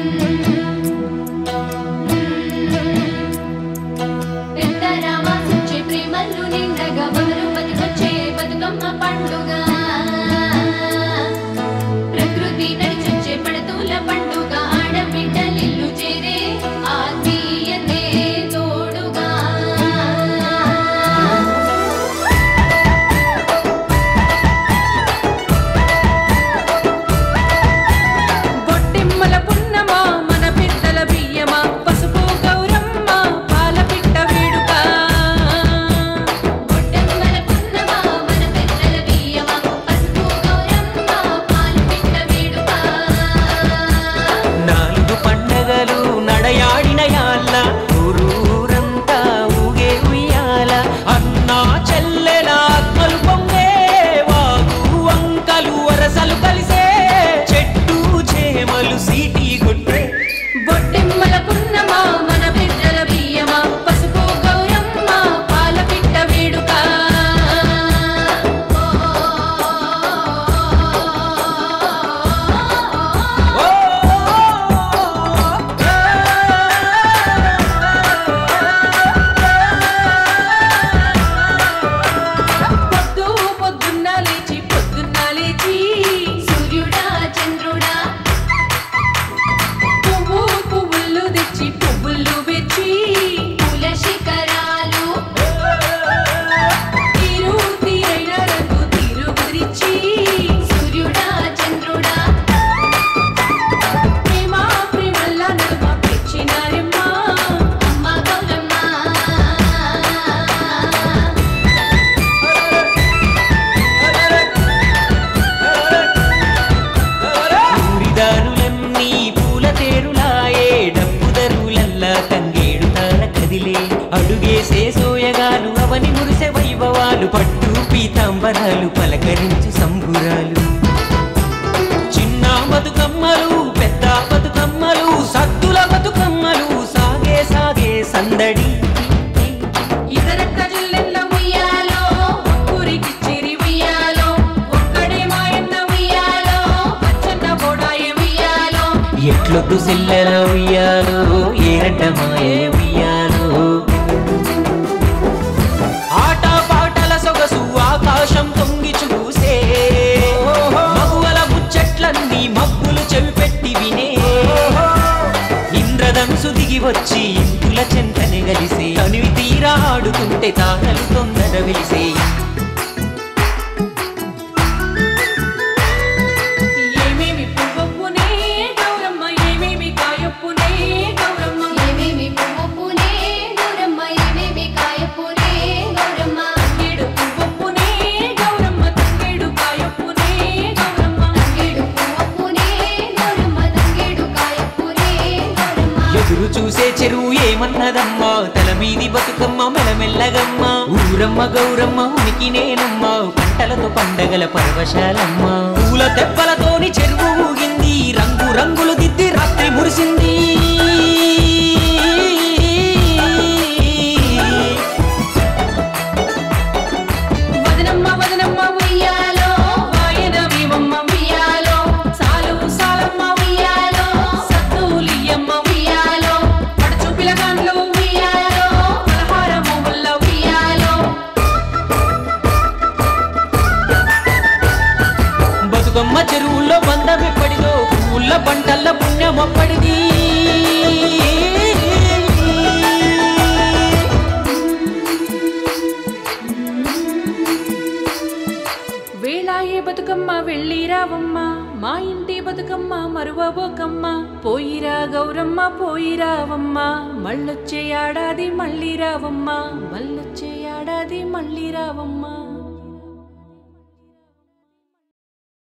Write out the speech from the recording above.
పెద్ద రామాసుచ్చే ప్రేమలు నిండగా బదులు బతికొచ్చే బతుకమ్మ పండుగ ప్రకృతి నడిచొచ్చే పడతూల పండుగ ఆడబిడ్డలిల్లు చేరే ఆత్మీయతే తోడుగా గొట్టెమ్మల పున్నమా మన పిట్టల బియ్యమా పసుపు గౌరమ్మ పాల పిట్ట వేడుక బొట్టమ్మల పున్నమా మన పెద్దల బియ్యమా పసుపు గౌరమ్మ పాలు పిట్ట వేడుక నాలుగు పండగలు నడయాడిన యాళ్ళ ఊరూరంతా ఊగే ఉయ్యాల అన్నా చెల్లెల ఆత్మలు పొంగే వాగు వంకలు వరసలు కలిసే చెట్టు చేమలు సీటీ గుట్టే బొట్టెమ్మల పున్నమా మన పిట్టల బియ్యమా పసుపు గౌరమ్మ పాల పిట్ట వేడుక ఓ పొద్దు పొద్దున్న లేచి పొద్దున్న లేచి సూర్యుడా చంద్రుడా పువ్వు పువ్వులు తెచ్చి పువ్వులు వెచ్చి పూల శిఖరాలు తీరు తీరైన రంగు తీరు కుదిరిచ్చి సూర్యుడా చంద్రుడా ప్రేమ ప్రేమల్ల నడుమ పెంచినారమ్మ అమ్మ గౌరమ్మ ఊరిదారులన్నీ పూల తేరులాయే డప్పు దరువులల్లా తంగేడు తార కదిలే అడుగేసే సోయగాలు అవని మురిసె వైభవాలు పట్టు పీతాంబరాలు పలకరించు సంబురాలు చిన్న బతుకమ్మలు పెద్ద బతుకమ్మలు సద్దుల బతుకమ్మలు సాగే సాగే సందడి ఇతరక్క జిల్లెల్ల ఉయ్యాలో ఊరికి చిరి ఉయ్యాలో ఒక్కడే మాయన్న ఉయ్యాలో అచ్చన్న బోడాయ ఉయ్యాలో ఎట్లొద్దు సిల్లెల ఉయ్యాలో ఏరంట మాయే ఉయ్యాలో ఆట పాటల సొగసు ఆకాశం తొంగి చూసే మగువల ముచ్చట్లన్నీ మబ్బులు చెవి పెట్టి వినే ఇంద్రధనుసు దిగి వచ్చి ఇంపుల చెంతని గలిసే తనివి తీరా ఆడుతుంటే తారలు తొందర వెలిసే ఏమేమి పువ్వొప్పునే గౌరమ్మ ఏమేమి కాయొప్పునే గౌరమ్మ ఏమేమి పువ్వునే గౌరమ్మ ఏమేమి కాయపునే గౌరమ్మ తంగేడు పువ్వొప్పునే గౌరమ్మ తంగేడు కాయొప్పునే గౌరమ్మ తంగేడు పువ్వునే గౌరమ్మ తంగేడు కాయపునే గౌరమ్మ ఎదురు చూసే చెరువు ఏమన్నదమ్మా తల మీది బతుకమ్మ మెలమెల్లగమ్మ ఊరమ్మ గౌరమ్మ ఉనికి నేనమ్మ పంటలతో పండగల పరవశాలమ్మ పూల తెప్పలతోని చెరువు ఊగింది రంగు రంగులు దిద్ది రాత్రి మురిసింది వదనమ్మ వదనమ్మ ఉయ్యాలో వాయన వీవమ్మ ఉయ్యాలో సాలు సాలమ్మ ఉయ్యాలో సత్తులియమ్మ ఉయ్యాలో పడుచు పిలగాండ్లు ఉయ్యాలో పలహారము వల్ల ఉయ్యాలో బతుకమ్మ చెరువుల్లో బంధమెప్పడిదో పూల పంటల్ల పుణ్యమప్పడిది వేళాయే బతుకమ్మ వెళ్ళి రావమ్మ మా ఇంటి బతుకమ్మ మరువబోకమ్మ పోయిరా గౌరమ్మ పోయిరావమ్మ మళ్ళొచ్చే ఏడాది మళ్ళీ రావమ్మ మళ్ళొచ్చే ఏడాది మళ్ళీ రావమ్మ